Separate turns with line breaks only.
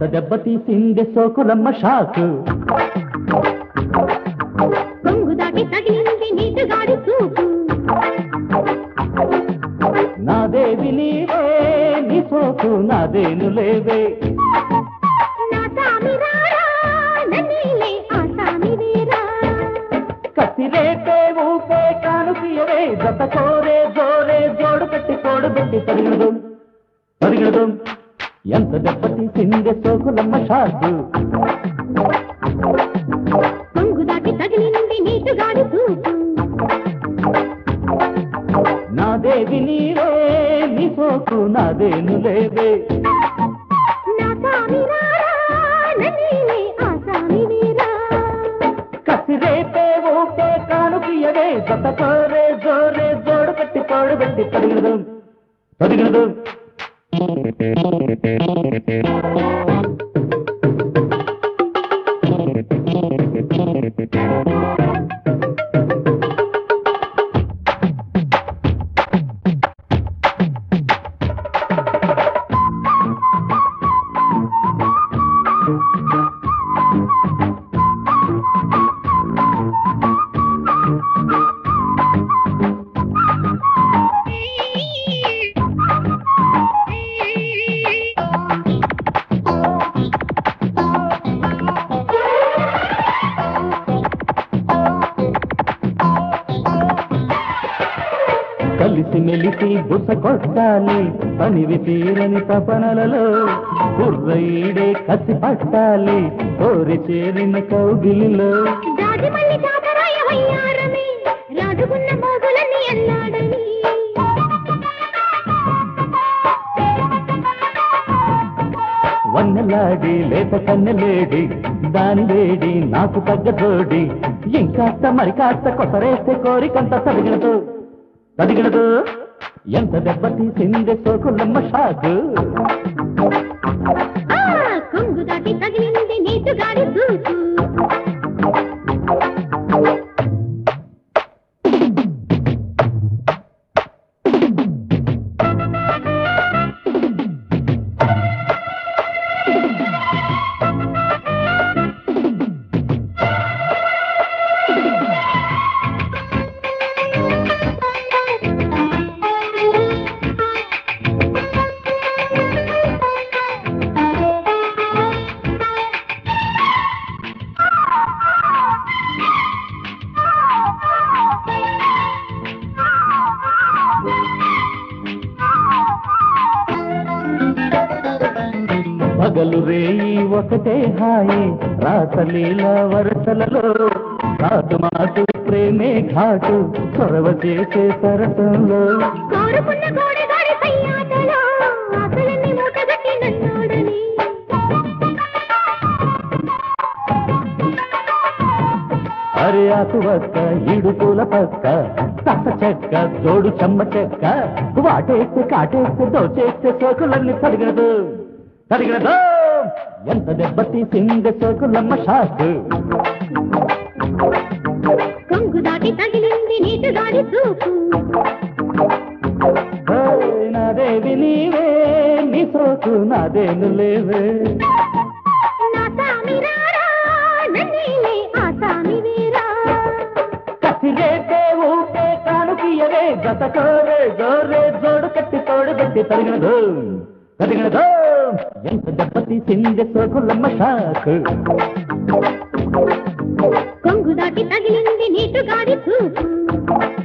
దెబ్బతీసింది సోకులమ్మ షాకు
కొంగు దాటి తగిలింది నీటుగాడి చూపు
నాదేవి నీవే నీ సోకు నాదేను లేవే
నా సామి రారా నన్నీలే ఆ సామి వీరా
కసిరేపే ఊపే కానుకియవే జత కోరే జోరే జోడు కట్టి కోడు పెట్టి తరిగడదు తరిగడదు ఎంత దెబ్బతీసింది సోకులమ్మ షాకు
కొంగు దాటి తగిలింది నీటుగాడి చూపు
నాదేవి నీవే నీ సోకు నాదేను లేవే
నా సామి రారా నన్నీలే ఆ సామి వీరా
కసిరేపే ఊపే కానుకియవే జత కోరే జోరే జోడు కట్టి కోడు పెట్టి తరిగడదు తరిగడదు కలిసి మెలిసి బుస కొట్టాలి పనివి తీరని తపనలలో కుర్రఈడే కసి పట్టాలి కోరి చేరిన కౌగిలిలో
రాజమల్లి జాతరాయ వయ్యారమే రాజుకున్న మోగులన్నీ అన్నాడని
వన్నెలాడి లేత కన్నెలేడి దాని వేడి నాకు తగ్గ జోడి ఇంకాస్త మరి కాస్త కొసరేస్తే కోరికంత తదిగినదు తదిగినదు ఎంత దెబ్బతీసింది సోకులమ్మ షాకు
ఆ కొంగు దాటి తగిలింది నీటుగాడి చూపు
పగలు రేయి ఒకటే హాయి రాసలీల వరసలలో కాటు మాటు ప్రేమే ఘాటు చొరవ చేసే సరసంలో
కోరుకున్న గోడగాడి సయ్యాటలో ఆశలన్నీ మూటగట్టి నన్నాడని
అరే ఆకు వక్క ఇడుపుల పక్క తస చెక్క తోడు చెమ్మ చెక్క వాటేస్తే కాటేస్తే దోచేస్తే సోకులన్నీ తరిగినదు తరిగినదు ఎంత దెబ్బతీసింది సోకులమ్మ షాకు
కొంగు దాటి తగిలింది నీటుగాడి చూపు
ఓయ్ నాదేవి నీవే నీ సోకు నాదేను లేవే
నా సామి రారా నన్నీలే ఆ సామి వీరా
కసిరేపే ఊపే కానుకియవే గత కోరే జోరే జోడు కట్టి తోడు పెట్టి తరిగినదు తరిగినదు ఎంత దెబ్బతీసింది సోకులమ్మ షాకు
కొంగు దాటి తగిలింది నీటుగాడి చూపు